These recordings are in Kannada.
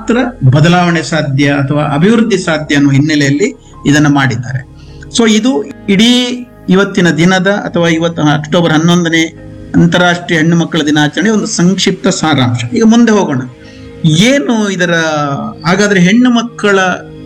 ಮಾತ್ರ ಬದಲಾವಣೆ ಸಾಧ್ಯ ಅಥವಾ ಅಭಿವೃದ್ಧಿ ಸಾಧ್ಯ ಅನ್ನೋ ಹಿನ್ನೆಲೆಯಲ್ಲಿ ಇದನ್ನು ಮಾಡಿದ್ದಾರೆ ಸೊ ಇದು ಇಡೀ ಇವತ್ತಿನ ದಿನದ ಅಥವಾ ಇವತ್ತು ಅಕ್ಟೋಬರ್ ಹನ್ನೊಂದನೇ ಅಂತಾರಾಷ್ಟ್ರೀಯ ಹೆಣ್ಣು ಮಕ್ಕಳ ದಿನಾಚರಣೆ ಒಂದು ಸಂಕ್ಷಿಪ್ತ ಸಾರಾಂಶ ಈಗ ಮುಂದೆ ಹೋಗೋಣ ಏನು ಇದರ ಹಾಗಾದ್ರೆ ಹೆಣ್ಣು ಮಕ್ಕಳ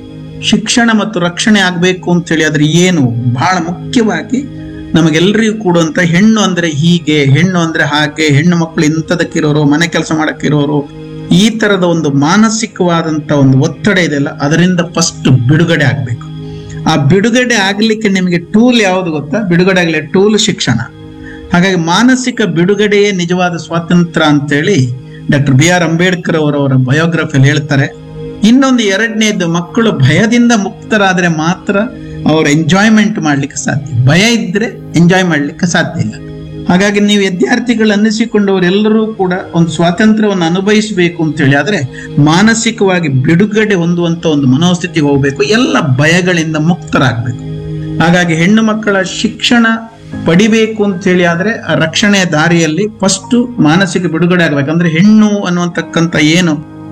ಶಿಕ್ಷಣ ಮತ್ತು ರಕ್ಷಣೆ ಆಗಬೇಕು ಅಂತ ಹೇಳಿ ಆದ್ರೆ ಏನು ಬಹಳ ಮುಖ್ಯವಾಗಿ ನಮಗೆಲ್ಲರಿಗೂ ಕೂಡುವಂತ ಹೆಣ್ಣು ಅಂದ್ರೆ ಹೀಗೆ ಹೆಣ್ಣು ಅಂದ್ರೆ ಹಾಗೆ ಹೆಣ್ಣು ಮಕ್ಕಳು ಇಂಥದಕ್ಕಿರೋರು ಮನೆ ಕೆಲಸ ಮಾಡಕ್ಕಿರೋರು ಈ ತರದ ಒಂದು ಮಾನಸಿಕವಾದಂತ ಒಂದು ಒತ್ತಡ ಇದೆಯಲ್ಲ ಅದರಿಂದ ಫಸ್ಟ್ ಬಿಡುಗಡೆ ಆಗ್ಬೇಕು ಆ ಬಿಡುಗಡೆ ಆಗ್ಲಿಕ್ಕೆ ನಿಮಗೆ ಟೂಲ್ ಯಾವುದು ಗೊತ್ತಾ ಬಿಡುಗಡೆ ಆಗಲಿ ಟೂಲ್ ಶಿಕ್ಷಣ ಹಾಗಾಗಿ ಮಾನಸಿಕ ಬಿಡುಗಡೆಯೇ ನಿಜವಾದ ಸ್ವಾತಂತ್ರ್ಯ ಅಂತೇಳಿ ಡಾಕ್ಟರ್ ಬಿ ಆರ್ ಅಂಬೇಡ್ಕರ್ ಅವರವರ ಬಯೋಗ್ರಫಿಯಲ್ಲಿ ಹೇಳ್ತಾರೆ ಇನ್ನೊಂದು ಎರಡನೇದು ಮಕ್ಕಳು ಭಯದಿಂದ ಮುಕ್ತರಾದ್ರೆ ಮಾತ್ರ ಅವ್ರು ಎಂಜಾಯ್ಮೆಂಟ್ ಮಾಡ್ಲಿಕ್ಕೆ ಸಾಧ್ಯ ಭಯ ಇದ್ರೆ ಎಂಜಾಯ್ ಮಾಡ್ಲಿಕ್ಕೆ ಸಾಧ್ಯ ಇಲ್ಲ ಹಾಗಾಗಿ ನೀವು ವಿದ್ಯಾರ್ಥಿಗಳು ಅನ್ನಿಸಿಕೊಂಡವರೆಲ್ಲರೂ ಕೂಡ ಒಂದು ಸ್ವಾತಂತ್ರ್ಯವನ್ನು ಅನುಭವಿಸಬೇಕು ಅಂತ ಹೇಳಿ ಆದ್ರೆ ಮಾನಸಿಕವಾಗಿ ಬಿಡುಗಡೆ ಹೊಂದುವಂತ ಒಂದು ಮನೋಸ್ಥಿತಿಗೆ ಹೋಗ್ಬೇಕು ಎಲ್ಲ ಭಯಗಳಿಂದ ಮುಕ್ತರಾಗಬೇಕು ಹಾಗಾಗಿ ಹೆಣ್ಣು ಮಕ್ಕಳ ಶಿಕ್ಷಣ ಪಡಿಬೇಕು ಅಂತ ಹೇಳಿ ಆದ್ರೆ ಆ ರಕ್ಷಣೆಯ ದಾರಿಯಲ್ಲಿ ಫಸ್ಟ್ ಮಾನಸಿಕ ಬಿಡುಗಡೆ ಆಗ್ಬೇಕು ಅಂದ್ರೆ ಹೆಣ್ಣು ಅನ್ನುವಂತಕ್ಕಂತ ಏನು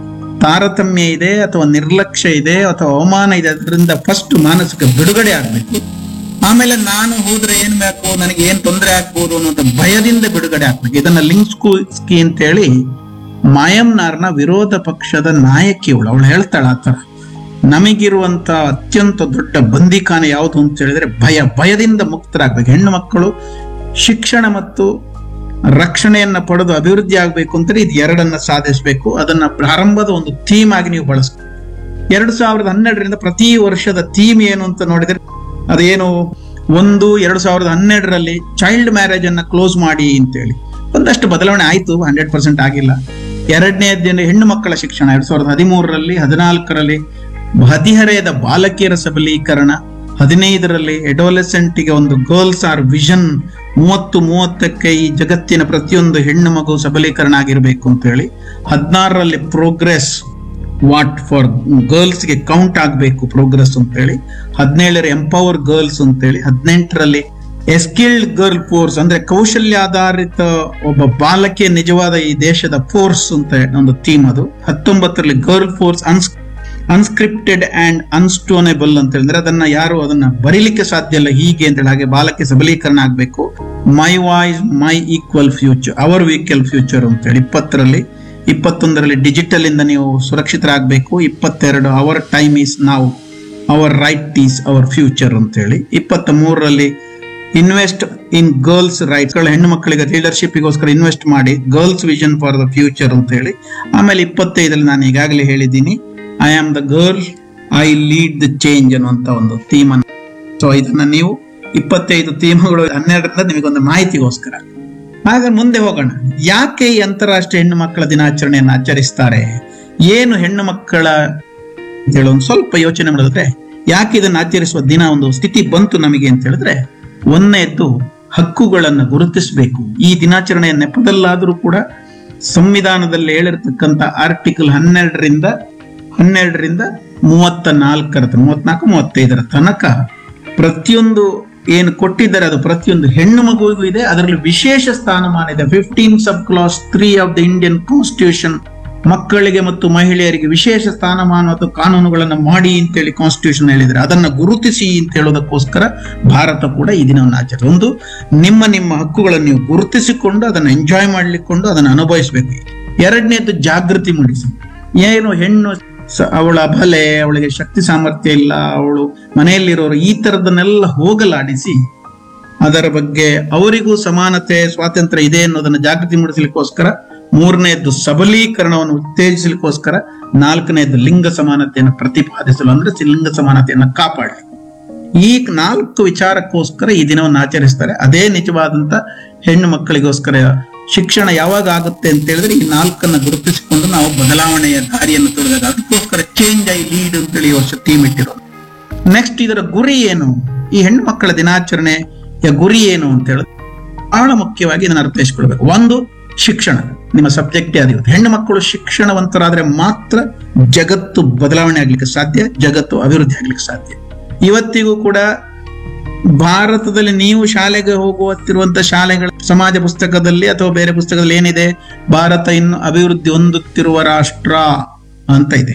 ತಾರತಮ್ಯ ಇದೆ ಅಥವಾ ನಿರ್ಲಕ್ಷ್ಯ ಇದೆ ಅಥವಾ ಅವಮಾನ ಇದೆ ಅದರಿಂದ ಫಸ್ಟ್ ಮಾನಸಿಕ ಬಿಡುಗಡೆ ಆಗ್ಬೇಕು ಆಮೇಲೆ ನಾನು ಹೋದ್ರೆ ಏನ್ ಬೇಕು ನನಗೆ ಏನ್ ತೊಂದರೆ ಆಗ್ಬೋದು ಅನ್ನೋದು ಭಯದಿಂದ ಬಿಡುಗಡೆ ಆಗ್ಬೇಕು ಇದನ್ನ ಲಿಂಗ್ಸ್ಕಿ ಅಂತ ಹೇಳಿ ಮಾಯಂನಾರ್ನ ವಿರೋಧ ಪಕ್ಷದ ನಾಯಕಿಯವಳು ಅವಳು ಹೇಳ್ತಾಳ ಆತರ ನಮಗಿರುವಂತ ಅತ್ಯಂತ ದೊಡ್ಡ ಬಂದಿಖಾನೆ ಯಾವುದು ಅಂತ ಹೇಳಿದ್ರೆ ಭಯ ಭಯದಿಂದ ಮುಕ್ತರಾಗ್ಬೇಕು ಹೆಣ್ಣು ಮಕ್ಕಳು ಶಿಕ್ಷಣ ಮತ್ತು ರಕ್ಷಣೆಯನ್ನ ಪಡೆದು ಅಭಿವೃದ್ಧಿ ಆಗ್ಬೇಕು ಅಂದ್ರೆ ಇದು ಎರಡನ್ನ ಸಾಧಿಸಬೇಕು ಅದನ್ನ ಪ್ರಾರಂಭದ ಒಂದು ಥೀಮ್ ಆಗಿ ನೀವು ಬಳಸ್ಬೇಕು ಎರಡು ಸಾವಿರದ ಹನ್ನೆರಡರಿಂದ ಪ್ರತಿ ವರ್ಷದ ಥೀಮ್ ಏನು ಅಂತ ನೋಡಿದ್ರೆ ಅದೇನು ಒಂದು ಎರಡು ಸಾವಿರದ ಹನ್ನೆರಡರಲ್ಲಿ ಚೈಲ್ಡ್ ಮ್ಯಾರೇಜ್ ಅನ್ನ ಕ್ಲೋಸ್ ಮಾಡಿ ಅಂತೇಳಿ ಒಂದಷ್ಟು ಬದಲಾವಣೆ ಆಯ್ತು ಹಂಡ್ರೆಡ್ ಪರ್ಸೆಂಟ್ ಆಗಿಲ್ಲ ಎರಡನೇ ದಿನ ಹೆಣ್ಣು ಮಕ್ಕಳ ಶಿಕ್ಷಣ ಎರಡ್ ಸಾವಿರದ ಹದಿಮೂರರಲ್ಲಿ ಹದಿನಾಲ್ಕರಲ್ಲಿ ಹದಿಹರೆಯದ ಬಾಲಕಿಯರ ಸಬಲೀಕರಣ ಹದಿನೈದರಲ್ಲಿ ಎಡೋಲೆಸೆಂಟ್ಗೆ ಒಂದು ಗರ್ಲ್ಸ್ ಆರ್ ವಿಷನ್ ಮೂವತ್ತು ಮೂವತ್ತಕ್ಕೆ ಈ ಜಗತ್ತಿನ ಪ್ರತಿಯೊಂದು ಹೆಣ್ಣು ಮಗು ಸಬಲೀಕರಣ ಆಗಿರಬೇಕು ಅಂತ ಹೇಳಿ ಹದಿನಾರರಲ್ಲಿ ಪ್ರೋಗ್ರೆಸ್ ವಾಟ್ ಫಾರ್ ಗರ್ಲ್ಸ್ಗೆ ಕೌಂಟ್ ಆಗಬೇಕು ಪ್ರೋಗ್ರೆಸ್ ಅಂತ ಹೇಳಿ ಹದಿನೇಳರ ಎಂಪವರ್ ಗರ್ಲ್ಸ್ ಅಂತ ಹೇಳಿ ಹದಿನೆಂಟರಲ್ಲಿ ಎಸ್ಕಿಲ್ಡ್ ಗರ್ಲ್ ಫೋರ್ಸ್ ಅಂದ್ರೆ ಕೌಶಲ್ಯಾಧಾರಿತ ಒಬ್ಬ ಬಾಲಕಿಯ ನಿಜವಾದ ಈ ದೇಶದ ಫೋರ್ಸ್ ಅಂತ ಒಂದು ಥೀಮ್ ಅದು ಹತ್ತೊಂಬತ್ತರಲ್ಲಿ ಗರ್ಲ್ ಫೋರ್ಸ್ ಅನ್ಸ್ ಅನ್ಸ್ಕ್ರಿಪ್ಟೆಡ್ ಅಂಡ್ ಅನ್ಸ್ಟೋನೇಬಲ್ ಅಂತ ಹೇಳಿದ್ರೆ ಅದನ್ನ ಯಾರು ಅದನ್ನ ಬರೀಲಿಕ್ಕೆ ಸಾಧ್ಯ ಇಲ್ಲ ಹೀಗೆ ಅಂತ ಹೇಳಿ ಹಾಗೆ ಬಾಲಕಿ ಸಬಲೀಕರಣ ಆಗಬೇಕು my voice my equal future our equal future ಅಂತ ಹೇಳಿ ಇಪ್ಪತ್ತರಲ್ಲಿ ಇಪ್ಪತ್ತೊಂದರಲ್ಲಿ ಡಿಜಿಟಲ್ ಇಂದ ನೀವು ಸುರಕ್ಷಿತರಾಗಬೇಕು ಇಪ್ಪತ್ತೆರಡು ಅವರ್ ಟೈಮ್ ಈಸ್ ನಾವು our right is our future ಅಂತ ಹೇಳಿ ಇಪ್ಪತ್ತ ಮೂರರಲ್ಲಿ ಇನ್ವೆಸ್ಟ್ ಇನ್ ಗರ್ಲ್ಸ್ ರೈಟ್ಸ್ ಹೆಣ್ಣು ಮಕ್ಕಳಿಗೆ ಲೀಡರ್ಶಿಪ್ಗೋಸ್ಕರ ಇನ್ವೆಸ್ಟ್ ಮಾಡಿ girls vision for the future ಅಂತ ಹೇಳಿ ಆಮೇಲೆ ಇಪ್ಪತ್ತೈದರಲ್ಲಿ ನಾನು ಈಗಾಗಲೇ ಹೇಳಿದ್ದೀನಿ I am the girl I lead the change ಅನ್ನುವಂತ ಒಂದು ಥೀಮ್ ಅನ್ನು ಸೊ ಇದನ್ನ ನೀವು ಇಪ್ಪತ್ತೈದು ಥೀಮ್ಗಳು ಹನ್ನೆರಡರಿಂದ ನಿಮಗೊಂದು ಮಾಹಿತಿಗೋಸ್ಕರ ಹಾಗೆ ಮುಂದೆ ಹೋಗೋಣ ಯಾಕೆ ಈ ಅಂತಾರಾಷ್ಟ್ರೀಯ ಹೆಣ್ಣು ಮಕ್ಕಳ ದಿನಾಚರಣೆಯನ್ನು ಆಚರಿಸ್ತಾರೆ ಏನು ಹೆಣ್ಣು ಮಕ್ಕಳ ಅಂತ ಹೇಳಿ ಒಂದು ಸ್ವಲ್ಪ ಯೋಚನೆ ಮಾಡಿದ್ರೆ ಯಾಕೆ ಇದನ್ನು ಆಚರಿಸುವ ದಿನ ಒಂದು ಸ್ಥಿತಿ ಬಂತು ನಮಗೆ ಅಂತ ಹೇಳಿದ್ರೆ ಒಂದನೇದ್ದು ಹಕ್ಕುಗಳನ್ನು ಗುರುತಿಸಬೇಕು ಈ ದಿನಾಚರಣೆಯ ನೆಪದಲ್ಲಾದರೂ ಕೂಡ ಸಂವಿಧಾನದಲ್ಲಿ ಹೇಳಿರ್ತಕ್ಕಂಥ ಆರ್ಟಿಕಲ್ ಹನ್ನೆರಡರಿಂದ ಹನ್ನೆರಡರಿಂದ ಮೂವತ್ತ ನಾಲ್ಕರ ಮೂವತ್ನಾಲ್ಕು ಮೂವತ್ತೈದರ ತನಕ ಪ್ರತಿಯೊಂದು ಏನು ಕೊಟ್ಟಿದ್ದಾರೆ ಅದು ಪ್ರತಿಯೊಂದು ಹೆಣ್ಣು ಮಗುವಿಗೂ ಇದೆ ಅದರಲ್ಲಿ ವಿಶೇಷ ಸ್ಥಾನಮಾನ ಇದೆ fifteen sub clause three of the Indian constitution ಮಕ್ಕಳಿಗೆ ಮತ್ತು ಮಹಿಳೆಯರಿಗೆ ವಿಶೇಷ ಸ್ಥಾನಮಾನ ಮತ್ತು ಕಾನೂನುಗಳನ್ನು ಮಾಡಿ ಅಂತೇಳಿ ಕಾನ್ಸ್ಟಿಟ್ಯೂಷನ್ ಹೇಳಿದ್ರೆ ಅದನ್ನ ಗುರುತಿಸಿ ಅಂತ ಹೇಳೋದಕ್ಕೋಸ್ಕರ ಭಾರತ ಕೂಡ ಈ ದಿನವನ್ನು ಆಚರಿಸ ಒಂದು ನಿಮ್ಮ ನಿಮ್ಮ ಹಕ್ಕುಗಳನ್ನು ನೀವು ಗುರುತಿಸಿಕೊಂಡು ಅದನ್ನು ಎಂಜಾಯ್ ಮಾಡ್ಲಿಕ್ಕೊಂಡು ಅದನ್ನು ಅನುಭವಿಸಬೇಕು ಎರಡನೇದು ಜಾಗೃತಿ ಮೂಡಿಸಿ ಏನು ಹೆಣ್ಣು ಸ- ಅವಳ ಬಲೆ ಅವಳಿಗೆ ಶಕ್ತಿ ಸಾಮರ್ಥ್ಯ ಇಲ್ಲ ಅವಳು ಮನೆಯಲ್ಲಿರೋರು ಈ ತರದನ್ನೆಲ್ಲ ಹೋಗಲಾಡಿಸಿ ಅದರ ಬಗ್ಗೆ ಅವರಿಗೂ ಸಮಾನತೆ ಸ್ವಾತಂತ್ರ್ಯ ಇದೆ ಅನ್ನೋದನ್ನ ಜಾಗೃತಿ ಮೂಡಿಸಲಿಕ್ಕೋಸ್ಕರ ಮೂರನೇದ್ದು ಸಬಲೀಕರಣವನ್ನು ಉತ್ತೇಜಿಸಲಿಕ್ಕೋಸ್ಕರ ನಾಲ್ಕನೇದ್ದು ಲಿಂಗ ಸಮಾನತೆಯನ್ನು ಪ್ರತಿಪಾದಿಸಲು ಅಂದ್ರೆ ಲಿಂಗ ಸಮಾನತೆಯನ್ನು ಕಾಪಾಡಲಿ ಈ ನಾಲ್ಕು ವಿಚಾರಕ್ಕೋಸ್ಕರ ಈ ದಿನವನ್ನು ಆಚರಿಸ್ತಾರೆ ಅದೇ ನಿಜವಾದಂತ ಹೆಣ್ಣು ಮಕ್ಕಳಿಗೋಸ್ಕರ ಶಿಕ್ಷಣ ಯಾವಾಗ ಆಗುತ್ತೆ ಅಂತ ಹೇಳಿದ್ರೆ ಈ ನಾಲ್ಕನ್ನ ಗುರುತಿಸಿಕೊಂಡು ನಾವು ಬದಲಾವಣೆಯ ದಾರಿಯನ್ನು ತುಳಿದಾಗ ಅದಕ್ಕೋಸ್ಕರ ಚೇಂಜ್ ಐ ಲೀಡ್ ಅಂತೇಳಿ ಈ ವರ್ಷ ಥೀಮ್ ಇಟ್ಟಿರೋದು ನೆಕ್ಸ್ಟ್ ಇದರ ಗುರಿ ಏನು ಈ ಹೆಣ್ಣು ಮಕ್ಕಳ ದಿನಾಚರಣೆಯ ಗುರಿ ಏನು ಅಂತ ಹೇಳಿದ್ರೆ ಬಹಳ ಮುಖ್ಯವಾಗಿ ಇದನ್ನು ಅರ್ಥೈಸಿಕೊಳ್ಬೇಕು ಒಂದು ಶಿಕ್ಷಣ ನಿಮ್ಮ ಸಬ್ಜೆಕ್ಟೇ ಅದಿರುತ್ತೆ ಹೆಣ್ಣು ಮಕ್ಕಳು ಶಿಕ್ಷಣವಂತರಾದ್ರೆ ಮಾತ್ರ ಜಗತ್ತು ಬದಲಾವಣೆ ಆಗ್ಲಿಕ್ಕೆ ಸಾಧ್ಯ ಜಗತ್ತು ಅಭಿವೃದ್ಧಿ ಆಗ್ಲಿಕ್ಕೆ ಸಾಧ್ಯ ಇವತ್ತಿಗೂ ಕೂಡ ಭಾರತದಲ್ಲಿ ನೀವು ಶಾಲೆಗೆ ಹೋಗುತ್ತಿರುವಂತ ಶಾಲೆಗಳ ಸಮಾಜ ಪುಸ್ತಕದಲ್ಲಿ ಅಥವಾ ಬೇರೆ ಪುಸ್ತಕದಲ್ಲಿ ಏನಿದೆ ಭಾರತ ಇನ್ನು ಅಭಿವೃದ್ಧಿ ಹೊಂದುತ್ತಿರುವ ರಾಷ್ಟ್ರ ಅಂತ ಇದೆ